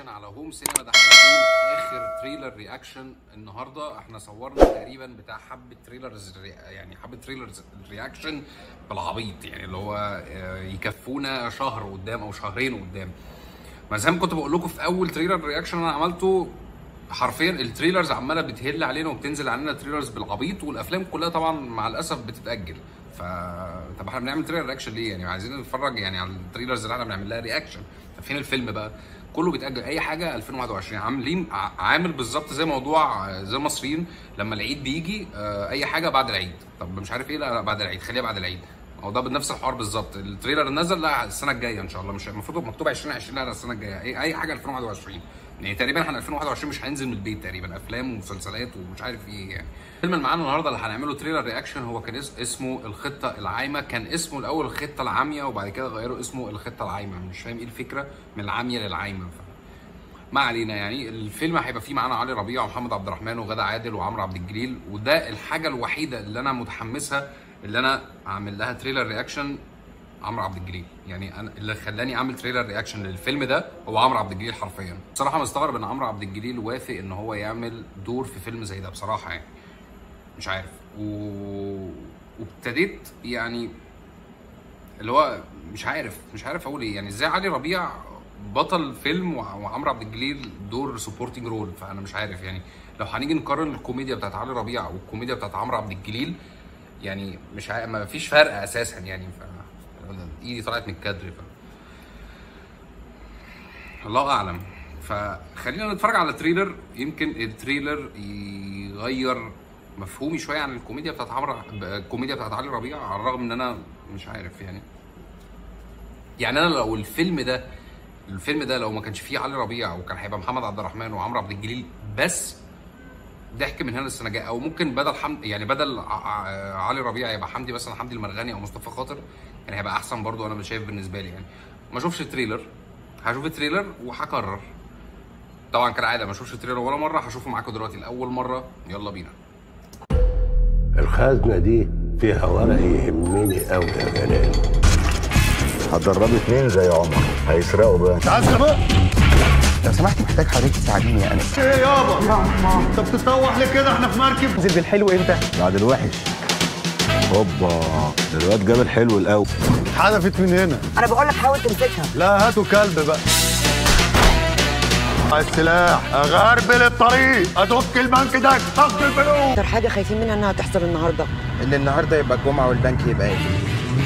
رياكشن على هوم سينما ده هيكون اخر تريلر رياكشن النهارده احنا صورنا تقريبا بتاع حبه تريلرز يعني حبه تريلرز رياكشن بالعبيط يعني اللي هو آه، يكفونا شهر قدام او شهرين قدام ما زي ما كنت بقول لكم في اول تريلر رياكشن انا عملته حرفيا التريلرز عماله بتهل علينا وبتنزل علينا تريلرز بالعبيط والافلام كلها طبعا مع الاسف بتتاجل ف طب احنا بنعمل تريلر رياكشن ليه يعني عايزين نتفرج يعني على التريلرز اللي احنا بنعمل لها رياكشن طب فين الفيلم بقى كله بيتاجل اي حاجه 2021 عاملين ع- عامل بالظبط زي موضوع آه، زي المصريين لما العيد بيجي آه، اي حاجه بعد العيد طب مش عارف ايه لا, لا بعد العيد خليها بعد العيد هو ده بنفس الحوار بالظبط التريلر نزل لا السنه الجايه ان شاء الله مش المفروض مكتوب 2020 لا لا السنه الجايه اي, اي حاجه 2021 يعني تقريبا احنا 2021 مش هننزل من البيت تقريبا افلام ومسلسلات ومش عارف ايه يعني الفيلم اللي معانا النهارده اللي هنعمله تريلر رياكشن هو كان اس- اسمه الخطه العايمه كان اسمه الاول الخطه العاميه وبعد كده غيروا اسمه الخطه العايمه مش فاهم ايه الفكره من العاميه للعايمه ف... ما علينا يعني الفيلم هيبقى فيه معانا علي ربيع ومحمد عبد الرحمن وغادة عادل وعمرو عبد الجليل وده الحاجه الوحيده اللي انا متحمسها اللي انا اعمل لها تريلر رياكشن عمرو عبد الجليل يعني انا اللي خلاني اعمل تريلر رياكشن للفيلم ده هو عمرو عبد الجليل حرفيا بصراحه مستغرب ان عمرو عبد الجليل وافق ان هو يعمل دور في فيلم زي ده بصراحه يعني مش عارف و... وابتديت يعني اللي هو مش عارف مش عارف اقول ايه يعني ازاي علي ربيع بطل فيلم وع- وعمرو عبد الجليل دور سبورتنج رول فانا مش عارف يعني لو هنيجي نقارن الكوميديا بتاعت علي ربيع والكوميديا بتاعت عمرو عبد الجليل يعني مش عارف ما فيش فرق اساسا يعني ف ايدي طلعت من الكادر ف الله اعلم فخلينا نتفرج على تريلر يمكن التريلر يغير مفهومي شويه عن الكوميديا بتاعت عمرو الكوميديا بتاعت علي ربيع على الرغم ان انا مش عارف يعني يعني انا لو الفيلم ده الفيلم ده لو ما كانش فيه علي ربيع وكان هيبقى محمد عبد الرحمن وعمرو عبد الجليل بس ضحك من هنا للسنه الجايه او ممكن بدل حمد يعني بدل ع- ع- علي ربيع يبقى حمدي مثلا حمدي المرغني او مصطفى خاطر يعني هيبقى احسن برضو انا شايف بالنسبه لي يعني ما اشوفش التريلر هشوف التريلر وهقرر طبعا كالعاده ما اشوفش التريلر ولا مره هشوفه معاكم دلوقتي لاول مره يلا بينا الخزنة دي فيها ورق يهمني قوي يا جلال هتدربي اتنين زي عمر هيسرقوا بقى لو سمحت محتاج حضرتك تساعديني يا انس ايه يابا انت بتتطوح ليه كده احنا في مركب انزل بالحلو امتى بعد الوحش هوبا ده الواد جاب الحلو الاول حدفت من هنا انا بقول لك حاول تمسكها لا هاتوا كلب بقى على السلاح اغربل الطريق ادك البنك ده اخد الفلوس اكتر حاجه خايفين منها انها تحصل النهارده ان النهارده يبقى الجمعه والبنك يبقى قافل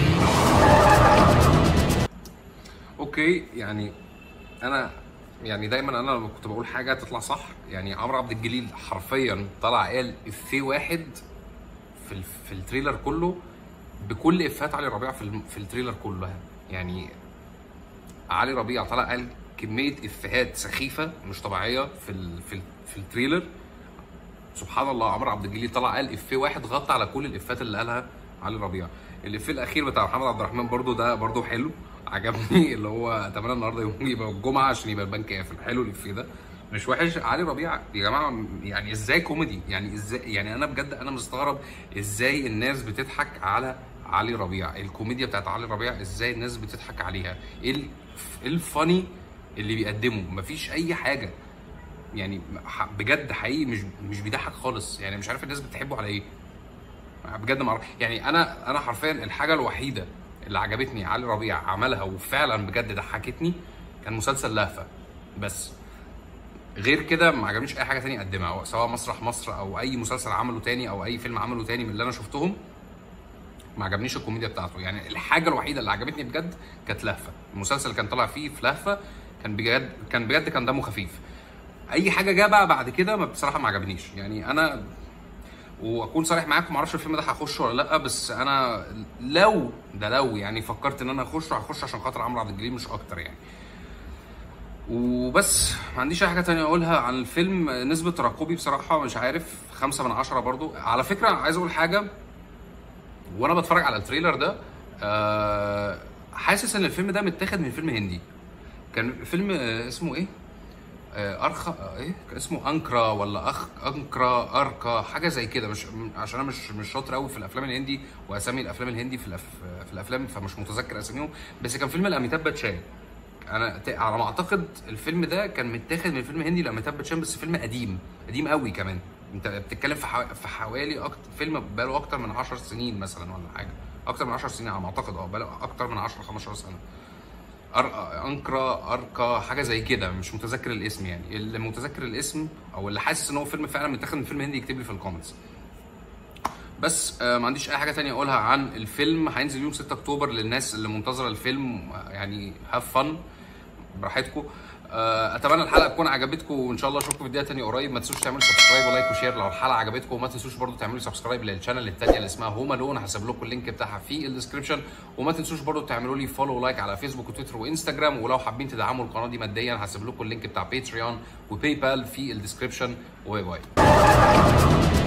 اوكي يعني انا يعني دايما انا لما كنت بقول حاجه تطلع صح يعني عمرو عبد الجليل حرفيا طلع قال افيه واحد في ال- في التريلر كله بكل افات علي ربيع في الم- في التريلر كلها يعني علي ربيع طلع قال كميه افيهات سخيفه مش طبيعيه في ال في ال في التريلر سبحان الله عمرو عبد الجليل طلع قال افيه واحد غطى على كل الافات اللي قالها علي ربيع الافيه الاخير بتاع محمد عبد الرحمن برضو ده برضو حلو عجبني اللي هو اتمنى النهارده يوم يبقى الجمعه عشان يبقى البنك قافل حلو الافيه ده مش وحش علي ربيع يا جماعه يعني ازاي كوميدي يعني ازاي يعني انا بجد انا مستغرب ازاي الناس بتضحك على علي ربيع الكوميديا بتاعت علي ربيع ازاي الناس بتضحك عليها ايه ال- إيه الفاني اللي بيقدمه مفيش اي حاجه يعني ح- بجد حقيقي مش مش بيضحك خالص يعني مش عارف الناس بتحبه على ايه بجد ما أعرف- يعني انا انا حرفيا الحاجه الوحيده اللي عجبتني علي ربيع عملها وفعلا بجد ضحكتني كان مسلسل لهفه بس غير كده ما عجبنيش اي حاجه تانية اقدمها سواء مسرح مصر او اي مسلسل عمله تاني او اي فيلم عمله تاني من اللي انا شفتهم ما عجبنيش الكوميديا بتاعته يعني الحاجه الوحيده اللي عجبتني بجد كانت لهفه المسلسل اللي كان طالع فيه في لهفه كان بجد كان بجد كان دمه خفيف اي حاجه جه بقى بعد كده ما بصراحه ما عجبنيش يعني انا واكون صريح معاكم ما اعرفش الفيلم ده هخشه ولا لا بس انا لو ده لو يعني فكرت ان انا اخشه هخش عشان خاطر عمرو عبد الجليل مش اكتر يعني وبس ما عنديش اي حاجه تانية اقولها عن الفيلم نسبه ترقبي بصراحه مش عارف خمسة من عشرة برضو على فكره عايز اقول حاجه وانا بتفرج على التريلر ده آه، حاسس ان الفيلم ده متاخد من فيلم هندي كان فيلم آه، اسمه ايه آه، ارخا آه، ايه كان اسمه انكرا ولا اخ انكرا اركا حاجه زي كده مش م- عشان انا مش مش شاطر قوي في الافلام الهندي واسامي الافلام الهندي في الأف... في الافلام فمش متذكر اساميهم بس كان فيلم الاميتاب باتشان انا ت- على ما اعتقد الفيلم ده كان متاخد من فيلم هندي لأميتاب باتشان بس فيلم قديم قديم قوي كمان انت بتتكلم في حو... في حوالي أكتر فيلم بقاله اكتر من 10 سنين مثلا ولا حاجه اكتر من 10 سنين على ما اعتقد اه بقاله اكتر من 10 15 سنه أر... انكرا اركا حاجه زي كده مش متذكر الاسم يعني اللي متذكر الاسم او اللي حاسس ان هو فيلم فعلا متاخد من فيلم هندي يكتب لي في الكومنتس بس آه، ما عنديش اي حاجه تانية اقولها عن الفيلم هينزل يوم 6 اكتوبر للناس اللي منتظره الفيلم آه، يعني هاف فن براحتكم آه، اتمنى الحلقه تكون عجبتكم وان شاء الله اشوفكم في فيديو تاني قريب ما تنسوش تعملوا سبسكرايب ولايك وشير لو الحلقه عجبتكم وما تنسوش برضو تعملوا سبسكرايب للشانل التانية اللي اسمها هوم الون هسيب لكم اللينك بتاعها في الديسكربشن وما تنسوش برضو تعملوا لي فولو ولايك على فيسبوك وتويتر وانستجرام ولو حابين تدعموا القناه دي ماديا هسيب لكم اللينك بتاع باتريون وباي بال في الديسكربشن وباي باي